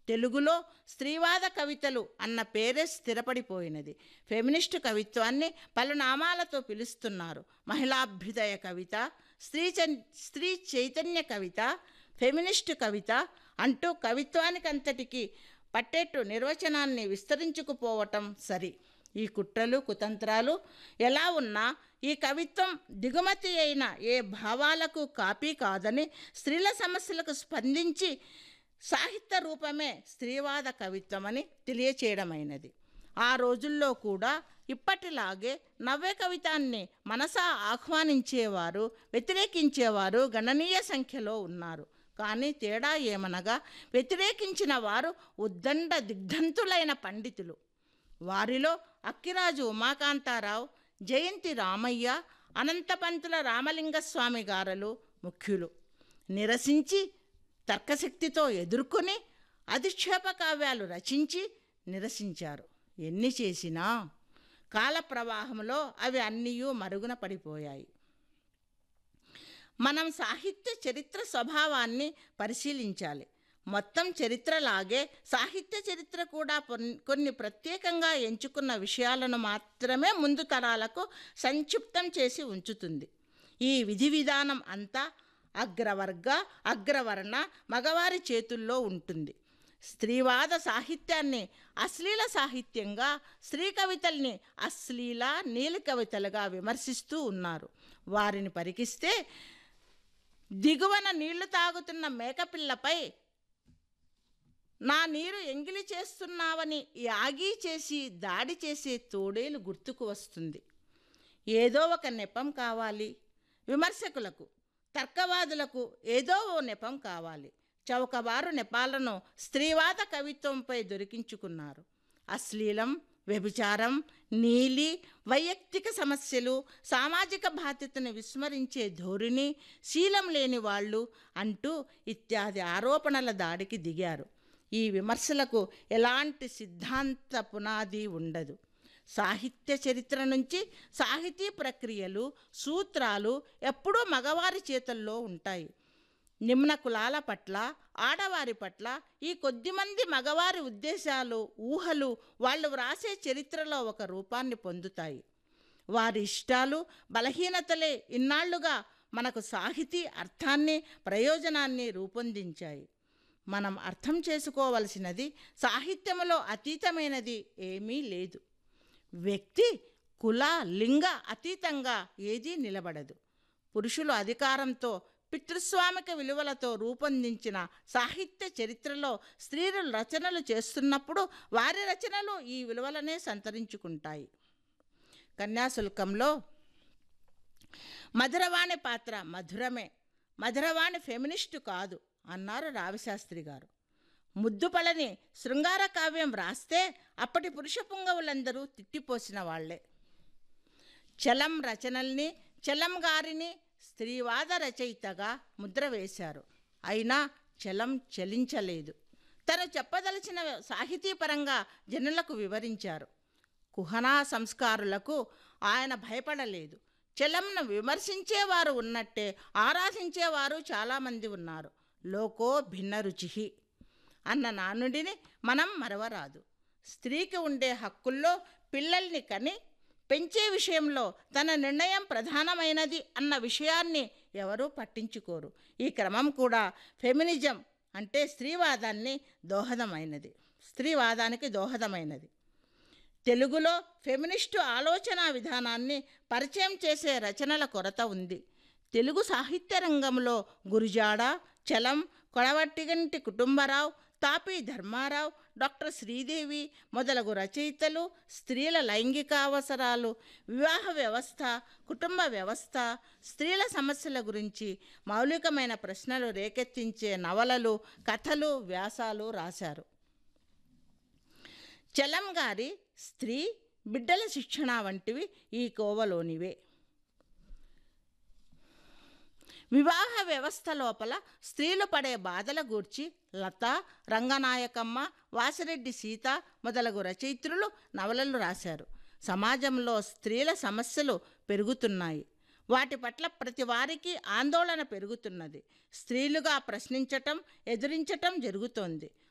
తెలుగులో స్త్రీవాద కవితలు అన్న పేరే స్థిరపడిపోయినది ఫెమినిస్టు కవిత్వాన్ని పలు నామాలతో పిలుస్తున్నారు మహిళాభ్యుదయ కవిత స్త్రీ చన్- స్త్రీ చైతన్య కవిత ఫెమినిస్టు కవిత అంటూ కవిత్వానికంతటికి పట్టేట్టు నిర్వచనాన్ని విస్తరించుకుపోవటం సరి ఈ కుట్రలు కుతంత్రాలు ఎలా ఉన్నా ఈ కవిత్వం దిగుమతి అయిన ఏ భావాలకు కాపీ కాదని స్త్రీల సమస్యలకు స్పందించి సాహిత్య రూపమే స్త్రీవాద కవిత్వమని తెలియచేయడమైనది ఆ రోజుల్లో కూడా ఇప్పటిలాగే నవ్య కవితాన్ని మనసా ఆహ్వానించేవారు వ్యతిరేకించేవారు గణనీయ సంఖ్యలో ఉన్నారు కానీ తేడా ఏమనగా వ్యతిరేకించిన వారు ఉద్దండ దిగ్ధంతులైన పండితులు వారిలో అక్కిరాజు ఉమాకాంతారావు జయంతి రామయ్య అనంతపంతుల రామలింగస్వామి గారలు ముఖ్యులు నిరసించి తర్కశక్తితో ఎదుర్కొని అధిక్షేప కావ్యాలు రచించి నిరసించారు ఎన్ని చేసినా కాల ప్రవాహంలో అవి అన్నీ మరుగున పడిపోయాయి మనం సాహిత్య చరిత్ర స్వభావాన్ని పరిశీలించాలి మొత్తం చరిత్రలాగే సాహిత్య చరిత్ర కూడా పొన్- కొన్ని ప్రత్యేకంగా ఎంచుకున్న విషయాలను మాత్రమే ముందు తరాలకు సంక్షిప్తం చేసి ఉంచుతుంది ఈ విధి విధానం అంతా అగ్రవర్గ అగ్రవర్ణ మగవారి చేతుల్లో ఉంటుంది స్త్రీవాద సాహిత్యాన్ని అశ్లీల సాహిత్యంగా స్త్రీ కవితల్ని అశ్లీల నీలి కవితలుగా విమర్శిస్తూ ఉన్నారు వారిని పరికిస్తే దిగువన నీళ్లు తాగుతున్న మేకపిల్లపై నా నీరు ఎంగిలి చేస్తున్నావని యాగి చేసి దాడి చేసే తోడేలు గుర్తుకు వస్తుంది ఏదో ఒక నెపం కావాలి విమర్శకులకు తర్కవాదులకు ఏదో ఓ నెపం కావాలి చౌకబారు నెపాలను స్త్రీవాద కవిత్వంపై దొరికించుకున్నారు అశ్లీలం వ్యభిచారం నీలి వైయక్తిక సమస్యలు సామాజిక బాధ్యతను విస్మరించే ధోరణి శీలం లేని వాళ్ళు అంటూ ఇత్యాది ఆరోపణల దాడికి దిగారు ఈ విమర్శలకు ఎలాంటి సిద్ధాంత పునాది ఉండదు సాహిత్య చరిత్ర నుంచి సాహితీ ప్రక్రియలు సూత్రాలు ఎప్పుడూ మగవారి చేతుల్లో ఉంటాయి నిమ్న కులాల పట్ల ఆడవారి పట్ల ఈ కొద్దిమంది మగవారి ఉద్దేశాలు ఊహలు వాళ్ళు వ్రాసే చరిత్రలో ఒక రూపాన్ని పొందుతాయి వారి ఇష్టాలు బలహీనతలే ఇన్నాళ్లుగా మనకు సాహితీ అర్థాన్ని ప్రయోజనాన్ని రూపొందించాయి మనం అర్థం చేసుకోవలసినది సాహిత్యములో అతీతమైనది ఏమీ లేదు వ్యక్తి కుల లింగ అతీతంగా ఏదీ నిలబడదు పురుషులు అధికారంతో పితృస్వామిక విలువలతో రూపొందించిన సాహిత్య చరిత్రలో స్త్రీలు రచనలు చేస్తున్నప్పుడు వారి రచనలు ఈ విలువలనే సంతరించుకుంటాయి కన్యాశుల్కంలో మధురవాణి పాత్ర మధురమే మధురవాణి ఫెమినిస్టు కాదు అన్నారు రావిశాస్త్రి గారు ముద్దుపలని శృంగార కావ్యం రాస్తే అప్పటి పురుష పుంగవులందరూ తిట్టిపోసిన వాళ్లే చలం రచనల్ని చలం గారిని స్త్రీవాద రచయితగా ముద్ర వేశారు అయినా చలం చలించలేదు తను చెప్పదలిచిన సాహితీపరంగా జనులకు వివరించారు కుహనా సంస్కారులకు ఆయన భయపడలేదు చలంను విమర్శించేవారు ఉన్నట్టే ఆరాధించేవారు చాలామంది ఉన్నారు లోకో భిన్న రుచి అన్న నానుడిని మనం మరవరాదు స్త్రీకి ఉండే హక్కుల్లో పిల్లల్ని కని పెంచే విషయంలో తన నిర్ణయం ప్రధానమైనది అన్న విషయాన్ని ఎవరూ పట్టించుకోరు ఈ క్రమం కూడా ఫెమినిజం అంటే స్త్రీవాదాన్ని దోహదమైనది స్త్రీవాదానికి దోహదమైనది తెలుగులో ఫెమినిస్టు ఆలోచన విధానాన్ని పరిచయం చేసే రచనల కొరత ఉంది తెలుగు సాహిత్య రంగంలో గురుజాడ చలం కొడవట్టిగంటి కుటుంబరావు తాపీ ధర్మారావు డాక్టర్ శ్రీదేవి మొదలగు రచయితలు స్త్రీల లైంగిక అవసరాలు వివాహ వ్యవస్థ కుటుంబ వ్యవస్థ స్త్రీల సమస్యల గురించి మౌలికమైన ప్రశ్నలు రేకెత్తించే నవలలు కథలు వ్యాసాలు రాశారు చలం గారి స్త్రీ బిడ్డల శిక్షణ వంటివి ఈ కోవలోనివే వివాహ వ్యవస్థ లోపల స్త్రీలు పడే బాధల గూర్చి లత రంగనాయకమ్మ వాసిరెడ్డి సీత మొదలగు రచయిత్రులు నవలలు రాశారు సమాజంలో స్త్రీల సమస్యలు పెరుగుతున్నాయి వాటి పట్ల ప్రతి వారికి ఆందోళన పెరుగుతున్నది స్త్రీలుగా ప్రశ్నించటం ఎదిరించటం జరుగుతోంది